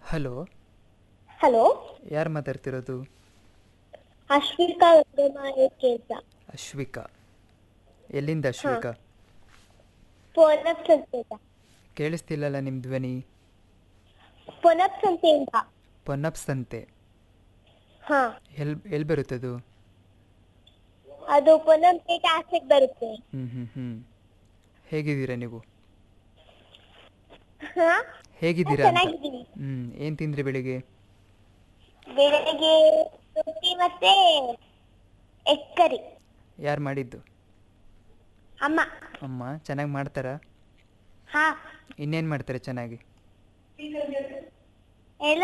hello hello ಯಾರು ಮಾತಾಡ್ತಿರೋದು ಅಶ್ವಿಕಾ K ಅಂತ ಅಶ್ವಿಕಾ ಎಲ್ಲಿಂದ ಅಶ್ವಿಕಾ ಪೊನಪ್ ಸಂತೆಯಿಂದ ಕೇಳಿಸ್ತಿಲ್ಲಲ್ಲ ನಿಮ್ಮ ಧ್ವನಿ ಪೊನಪ್ ಸಂತೆಯಿಂದ ಪೊನ್ನಪ್ ಸಂತೆ ಹಾ ಎಲ್ ಎಲ್ಲಿ ಬರುತ್ತದು ಅದು ಪೊನಪ್ ಗೇಟ್ ಆಚೆಗೆ ಬರುತ್ತೆ ಹ್ಞೂ ಹ್ಞೂ ಹ್ಞೂ ಹೇಗಿದ್ದೀರಾ ನೀವು ಹಾ ಹೇಗಿದ್ದೀರಾ ಅಂತ ಚೆನ್ನಾಗಿದ್ದೀನಿ ಹ್ಞೂ ಏನು ತಿಂದ್ರಿ ಬೆಳಿಗ್ಗೆ ಬೆಳಗ್ಗೆ ರೊಟ್ಟಿ ಮತ್ತೆ ಎಗ್ ಕರಿ ಯಾರು ಮಾಡಿದ್ದು ಅಮ್ಮ ಅಮ್ಮ ಚೆನ್ನಾಗಿ ಮಾಡ್ತಾರಾ ಹಾ ಇನ್ನೇನು ಮಾಡ್ತಾರೆ ಚೆನ್ನಾಗಿ